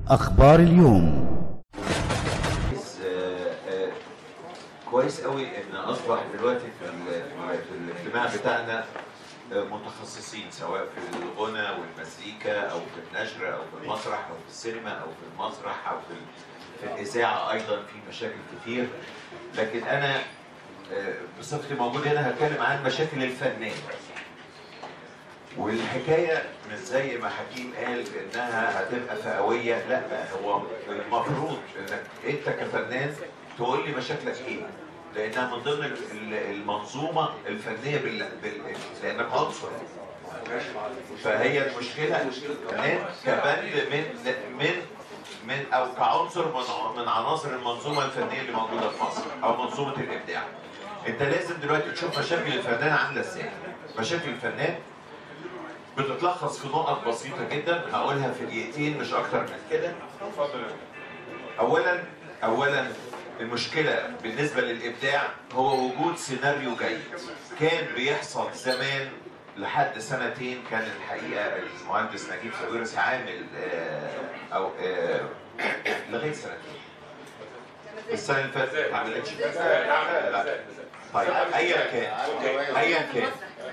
أخبار اليوم كويس آه، آه، كويس قوي ان اصبح دلوقتي في ال- في الاجتماع بتاعنا آه، متخصصين سواء في الغنى والمزيكا او في النشر او في المسرح او في السينما او في المسرح او في ال- في الاذاعه ايضا في مشاكل كتير لكن انا آه، بصفتي موجود هنا هتكلم عن مشاكل الفنان والحكايه مش زي ما حكيم قال انها هتبقى فئويه لا هو المفروض انك انت كفنان تقول لي مشاكلك ايه لانها من ضمن ال- ال- المنظومه الفنيه بال... بال... لانك عنصر فهي المشكله الفنان كبند من من من او كعنصر من من عناصر المنظومه الفنيه اللي موجوده في مصر او منظومه الابداع انت لازم دلوقتي تشوف مشاكل الفنان عامله ازاي مشاكل الفنان بتتلخص في نقط بسيطة جدا هقولها في دقيقتين مش أكتر من كده. أولا أولا المشكلة بالنسبة للإبداع هو وجود سيناريو جيد. كان بيحصل زمان لحد سنتين كان الحقيقة المهندس نجيب ساويرس عامل آه، أو آه، لغاية سنتين. السنة اللي فاتت ما عملتش لا. طيب أيا كان أيا كان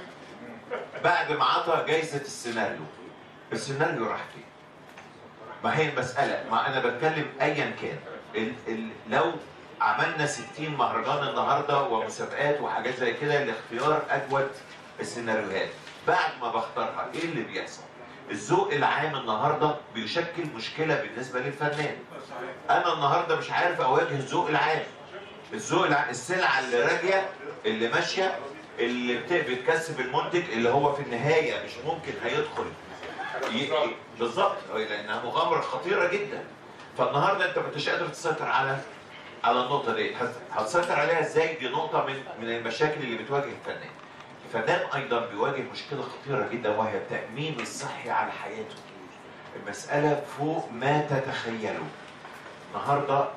بعد ما عطى جايزة السيناريو السيناريو راح فين؟ ما هي المسألة ما أنا بتكلم أيا كان ال ال لو عملنا 60 مهرجان النهاردة ومسابقات وحاجات زي كده لاختيار أجود السيناريوهات بعد ما بختارها إيه اللي بيحصل؟ الذوق العام النهاردة بيشكل مشكلة بالنسبة للفنان أنا النهاردة مش عارف أواجه الذوق العام الذوق الع... السلعه اللي راجيه اللي ماشيه اللي بت... بتكسب المنتج اللي هو في النهايه مش ممكن هيدخل ي... بالظبط لانها مغامره خطيره جدا فالنهارده انت ما انتش قادر تسيطر على على النقطه دي هت- هتسيطر عليها ازاي دي نقطه من من المشاكل اللي بتواجه الفنان الفنان ايضا بيواجه مشكله خطيره جدا وهي التامين الصحي على حياته المساله فوق ما تتخيلوا النهارده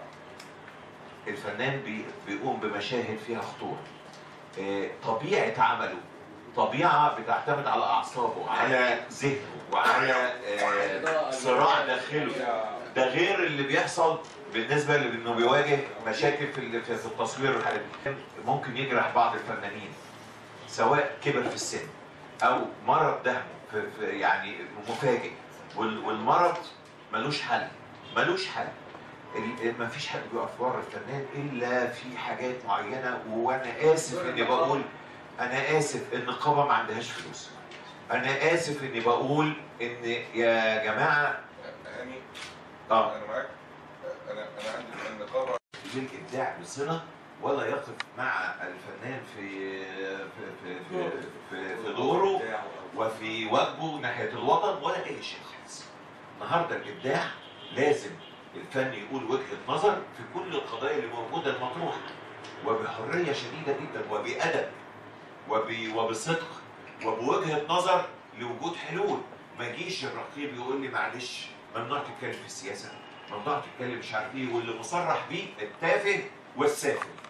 الفنان بي- بيقوم بمشاهد فيها خطوره آه، طبيعه عمله طبيعه بتعتمد على اعصابه على ذهنه وعلى آه، صراع داخله ده غير اللي بيحصل بالنسبه لانه بيواجه مشاكل في ال- في في التصوير والحاجات دي ممكن يجرح بعض الفنانين سواء كبر في السن او مرض دهمه في في يعني مفاجئ وال- والمرض ملوش حل ملوش حل ال- ما فيش حد بيقف ورا الفنان الا في حاجات معينه وانا اسف اني بقول انا اسف ان النقابه ما عندهاش فلوس انا اسف اني بقول ان يا جماعه هاني اه انا معاك انا انا عندي النقابه للابداع بصله ولا يقف مع الفنان في في في في, في, في دوره وفي واجبه ناحيه الوطن ولا اي شيء خالص. النهارده الابداع لازم الفن يقول وجهه نظر في كل القضايا اللي موجوده المطروحه وبحريه شديده جدا وبادب وب- وبصدق وبوجهه نظر لوجود حلول ما يجيش الرقيب يقول لي معلش ممنوع تتكلم في السياسه ممنوع تتكلم مش عارف ايه واللي مصرح بيه التافه والسافل